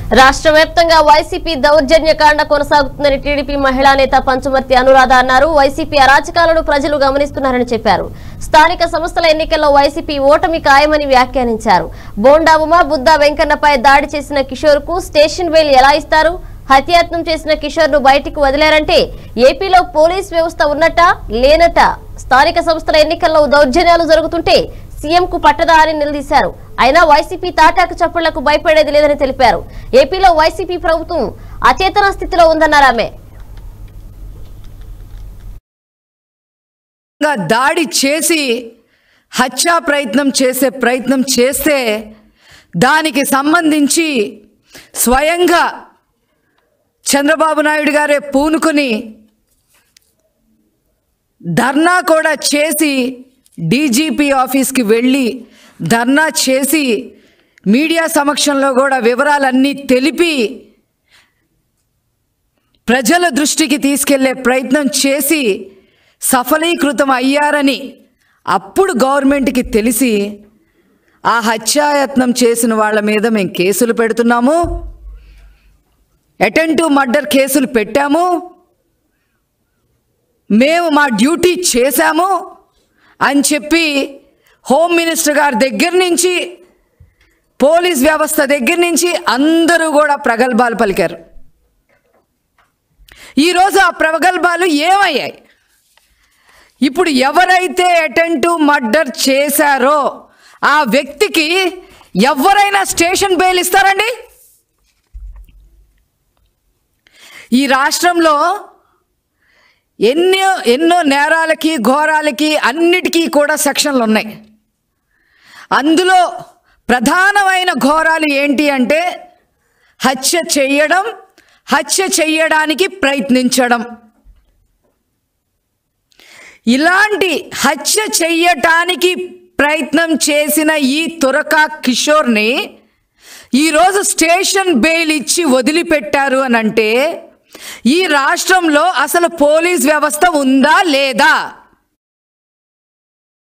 రాష్ట్ర వ్యాప్తంగా వైసీపీ దౌర్జన్యకాండ కొనసాగుతుందని టీడీపీ మహిళా నేత పంచమర్తి అనురాధ అన్నారు వైసీపీ అరాచకాలను ప్రజలు గమనిస్తున్నారని చెప్పారు స్థానిక సంస్థల ఎన్నికల్లో వైసీపీ ఓటమి ఖాయమని వ్యాఖ్యానించారు బోండా ఉమా బుద్ధా వెంకన్నపై దాడి చేసిన కిషోర్ కు స్టేషన్ బెయిల్ ఎలా ఇస్తారు హత్యాయత్నం చేసిన కిషోర్ ను బయటికి వదిలారంటే ఏపీలో పోలీస్ వ్యవస్థ ఉన్నట్ట లేనట స్థానిక సంస్థల ఎన్నికల్లో దౌర్జన్యాలు జరుగుతుంటే సీఎం కు పట్టదా అని నిలదీశారు అయినా వైసీపీ తాటాకు చప్పుళ్లకు భయపడేది లేదని తెలిపారు ఏపీలో వైసీపీ ప్రభుత్వం అచేతన స్థితిలో ఉందన్నారు ఆమె గా దాడి చేసి హత్యా ప్రయత్నం చేసే ప్రయత్నం చేస్తే దానికి సంబంధించి స్వయంగా చంద్రబాబు నాయుడు గారే పూనుకొని ధర్నా కూడా చేసి డీజీపీ ఆఫీస్కి వెళ్ళి ధర్నా చేసి మీడియా సమక్షంలో కూడా వివరాలన్నీ తెలిపి ప్రజల దృష్టికి తీసుకెళ్లే ప్రయత్నం చేసి సఫలీకృతం అయ్యారని అప్పుడు గవర్నమెంట్కి తెలిసి ఆ హత్యాయత్నం చేసిన వాళ్ళ మీద మేము కేసులు పెడుతున్నాము అటెంటివ్ మర్డర్ కేసులు పెట్టాము మేము మా డ్యూటీ చేశాము అని చెప్పి హోమ్ మినిస్టర్ గారి దగ్గర నుంచి పోలీస్ వ్యవస్థ దగ్గర నుంచి అందరూ కూడా ప్రగల్భాలు పలికారు ఈరోజు ఆ ప్రగల్భాలు ఏమయ్యాయి ఇప్పుడు ఎవరైతే అటెంటివ్ మర్డర్ చేశారో ఆ వ్యక్తికి ఎవరైనా స్టేషన్ బెయిల్ ఇస్తారండి ఈ రాష్ట్రంలో ఎన్నో ఎన్నో నేరాలకి ఘోరాలకి అన్నిటికీ కూడా సెక్షన్లు ఉన్నాయి అందులో ప్రధానమైన ఘోరాలు ఏంటి అంటే హత్య చెయ్యడం హత్య చెయ్యడానికి ప్రయత్నించడం ఇలాంటి హత్య చెయ్యటానికి ప్రయత్నం చేసిన ఈ తురకా కిషోర్ని ఈరోజు స్టేషన్ బెయిల్ ఇచ్చి వదిలిపెట్టారు అని అంటే ఈ రాష్ట్రంలో అసలు పోలీస్ వ్యవస్థ ఉందా లేదా